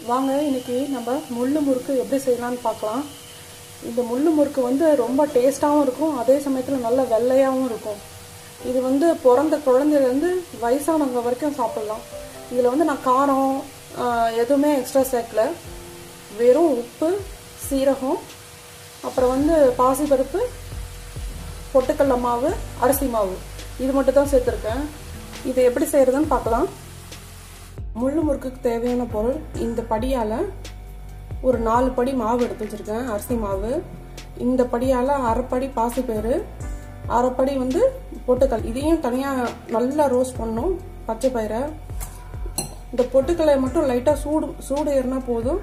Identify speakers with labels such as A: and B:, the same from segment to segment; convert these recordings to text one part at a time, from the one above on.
A: வாங்க இன்னைக்கு நம்ம முள்ளு முறுக்கு எப்படி செய்யலாம்னு பார்க்கலாம் இந்த முள்ளு முறுக்கு வந்து ரொம்ப டேஸ்ட்டாகவும் இருக்கும் அதே சமயத்தில் நல்ல வெள்ளையாகவும் இருக்கும் இது வந்து பிறந்த குழந்தைலேருந்து வயசானவங்க வரைக்கும் சாப்பிடலாம் இதில் வந்து நான் காரம் ஆஹ், எதுவுமே எக்ஸ்ட்ரா சேர்க்கல வெறும் உப்பு சீரகம் அப்புறம் வந்து பாசிப்பருப்பு பொட்டுக்கடல மாவு அரிசி மாவு இது மட்டும் தான் சேர்த்துருக்கேன் இது எப்படி செய்கிறதுன்னு பார்க்கலாம் முள்ளு முறுக்குக்கு தேவையான பொருள் இந்த படியால் ஒரு நாலு படி மாவு எடுத்து வச்சுருக்கேன் அரிசி மாவு இந்த படியால் அரைப்படி பாசிப்பயிறு அரைப்படி வந்து பொட்டுக்கல் இதையும் தனியாக நல்லா ரோஸ்ட் பண்ணணும் பச்சை பயிரை இந்த பொட்டுக்கல்லை மட்டும் லைட்டாக சூடு சூடு ஏறினா போதும்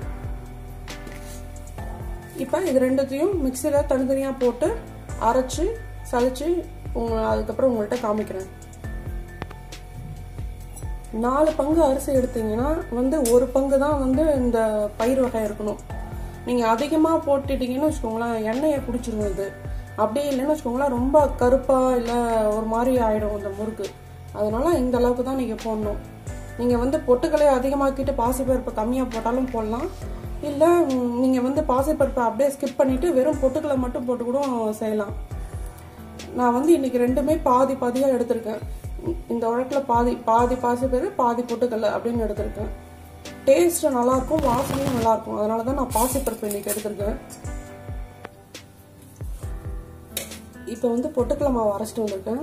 A: இப்போ இது ரெண்டுத்தையும் மிக்சியில் தனித்தனியாக போட்டு அரைச்சி சலிச்சு உங்க அதுக்கப்புறம் உங்கள்கிட்ட காமிக்கிறேன் நாலு பங்கு அரிசி எடுத்தீங்கன்னா வந்து ஒரு பங்கு தான் வந்து இந்த பயிர் வகை இருக்கணும் நீங்கள் அதிகமாக போட்டுட்டீங்கன்னு வச்சுக்கோங்களேன் எண்ணெயை குடிச்சிடும் இது அப்படி இல்லைன்னு வச்சுக்கோங்களேன் ரொம்ப கருப்பாக இல்லை ஒரு மாதிரி ஆகிடும் இந்த முறுக்கு அதனால இந்த அளவுக்கு தான் நீங்கள் போடணும் நீங்கள் வந்து பொட்டுக்கலையை அதிகமாக்கிட்டு பாசிப்பருப்பு கம்மியாக போட்டாலும் போடலாம் இல்லை நீங்கள் வந்து பாசிப்பருப்பை அப்படியே ஸ்கிப் பண்ணிவிட்டு வெறும் பொட்டுக்கலை மட்டும் போட்டு கூட செய்யலாம் நான் வந்து இன்னைக்கு ரெண்டுமே பாதி பாதியாக எடுத்திருக்கேன் இந்த உழக்கில் பாதி பாதி பாசிப்பயிறு பாதி பொட்டுக்கல்ல அப்படின்னு எடுத்திருக்கேன் டேஸ்ட் நல்லாயிருக்கும் வாசனையும் நல்லாயிருக்கும் அதனால தான் நான் பாசிப்பருப்பு இன்னைக்கு எடுத்திருக்கேன் இப்போ வந்து பொட்டுக்கடலை மாவு அரைச்சிட்டு வந்திருக்கேன்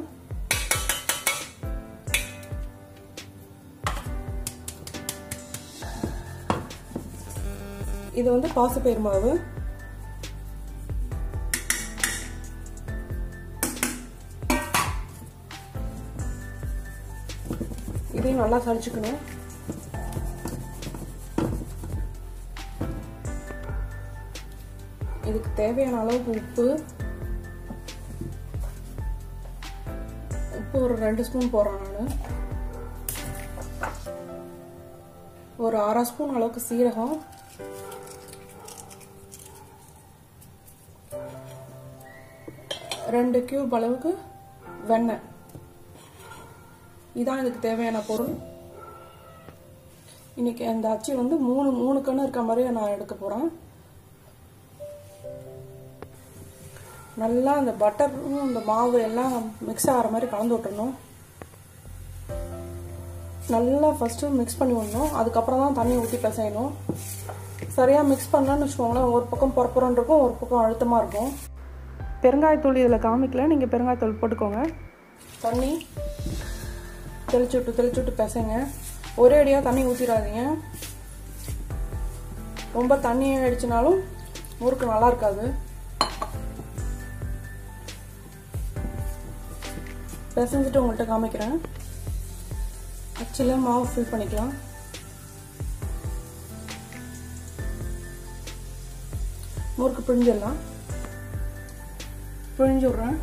A: இது வந்து பாசிப்பயிறு மாவு இதையும் நல்லா சளிச்சுக்கணும் இதுக்கு தேவையான அளவுக்கு உப்பு உப்பு ஒரு ரெண்டு ஸ்பூன் போடுறேன் நான் ஒரு அரை ஸ்பூன் அளவுக்கு சீரகம் ரெண்டு கியூப் அளவுக்கு வெண்ணெய் இதான் இதுக்கு தேவையான பொருள் இன்னைக்கு அந்த அச்சு வந்து மூணு மூணு கண்ணு இருக்க மாதிரியே நான் எடுக்க போறேன் நல்லா அந்த பட்டரும் இந்த மாவு எல்லாம் மிக்ஸ் ஆகிற மாதிரி கலந்து விட்டுறணும் நல்லா ஃபஸ்ட்டு மிக்ஸ் பண்ணி விடணும் அதுக்கப்புறம் தான் தண்ணி ஊற்றி பிசையணும் சரியாக மிக்ஸ் பண்ணலான்னு வச்சுக்கோங்களேன் ஒரு பக்கம் பொறப்புறன்னு இருக்கும் ஒரு பக்கம் அழுத்தமாக இருக்கும் பெருங்காயத்தூள் இதில் காமிக்கல நீங்கள் பெருங்காயத்தூள் போட்டுக்கோங்க தண்ணி தெளிச்சு விட்டு தெளிச்சு விட்டு பிசைங்க ஒரே அடியாக தண்ணி ஊற்றிடாதீங்க ரொம்ப தண்ணி ஆயிடுச்சுனாலும் முறுக்கு நல்லா இருக்காது பிசைஞ்சிட்டு உங்கள்கிட்ட காமிக்கிறேன் அச்சில் மாவு ஃபில் பண்ணிக்கலாம் முறுக்கு பிழிஞ்சிடலாம் பிழிஞ்சு விட்றேன்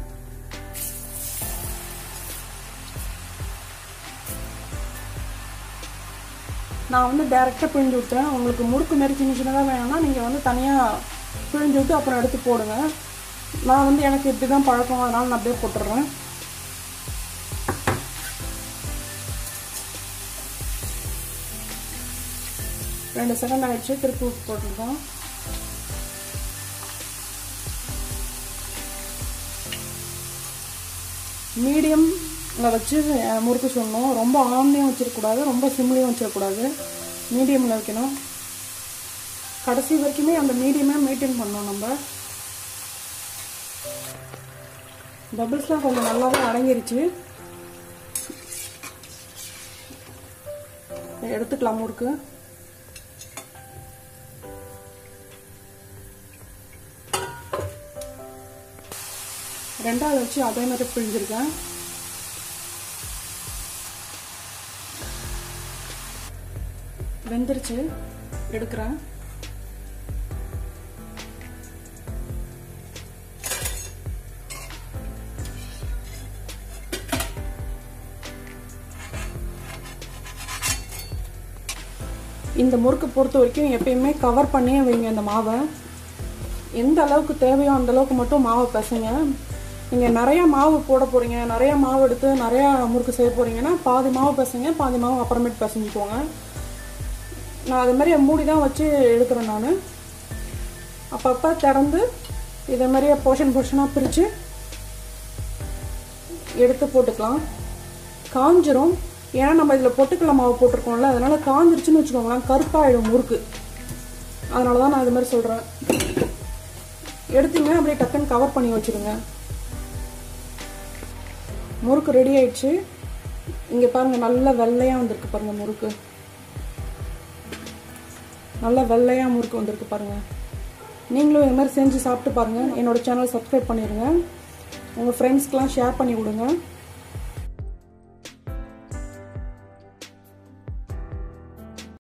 A: நான் வந்து டைரெக்டாக பிழிஞ்சு விட்டேன் உங்களுக்கு முறுக்கு மாரி சின்ன சின்னதாக வேணும்னா நீங்கள் வந்து தனியாக பிழிஞ்சு விட்டு அப்புறம் எடுத்து போடுங்க நான் வந்து எனக்கு இப்படி தான் பழக்கம் அதனால நான் அப்படியே போட்டுடுறேன் ரெண்டு செகண்ட் ஆயிடுச்சு திருப்பி உப்பு போட்டுருக்கோம் மீடியமில் வச்சு முறுக்கு சொல்லணும் ரொம்ப ஆன்லையும் வச்சிடக்கூடாது ரொம்ப சிம்லையும் வச்சிடக்கூடாது மீடியமில் வைக்கணும் கடைசி வரைக்குமே அந்த மீடியமே மெயின்டைன் பண்ணணும் நம்ம பபிள்ஸ்லாம் கொஞ்சம் நல்லாவே அடங்கிருச்சு எடுத்துக்கலாம் முறுக்கு ரெண்டாவது வச்சு அதே மாதிரி பிழிஞ்சிருக்கேன் வெந்துருச்சு எடுக்கிறேன் இந்த முறுக்கு பொறுத்த வரைக்கும் எப்பயுமே கவர் பண்ணியே வைங்க இந்த மாவை எந்த அளவுக்கு தேவையோ அந்த அளவுக்கு மட்டும் மாவை பிசைங்க நீங்கள் நிறைய மாவு போட போகிறீங்க நிறைய மாவு எடுத்து நிறையா முறுக்கு செய்ய போகிறீங்கன்னா பாதி மாவு பிசைங்க பாதி மாவு அப்புறமேட்டு பிசைஞ்சுக்கோங்க நான் அது மாதிரி மூடி தான் வச்சு எடுக்கிறேன் நான் அப்பப்போ திறந்து இதே மாதிரியே போர்ஷன் போர்ஷனாக பிரித்து எடுத்து போட்டுக்கலாம் காஞ்சிரும் ஏன்னா நம்ம இதில் பொட்டுக்கடலை மாவு போட்டிருக்கோம்ல அதனால காஞ்சிருச்சுன்னு வச்சுக்கோங்களேன் கருப்பாயிடும் முறுக்கு அதனால தான் நான் இது மாதிரி சொல்கிறேன் எடுத்தீங்க அப்படியே டக்குன்னு கவர் பண்ணி வச்சுருங்க முறுக்கு ரெடி ஆயிடுச்சு இங்கே பாருங்கள் நல்ல வெள்ளையாக வந்திருக்கு பாருங்கள் முறுக்கு நல்ல வெள்ளையாக முறுக்கு வந்திருக்கு பாருங்கள் நீங்களும் இது மாதிரி செஞ்சு சாப்பிட்டு பாருங்கள் என்னோட சேனல் சப்ஸ்கிரைப் பண்ணிடுங்க உங்கள் ஃப்ரெண்ட்ஸ்க்கெலாம் ஷேர் பண்ணி விடுங்க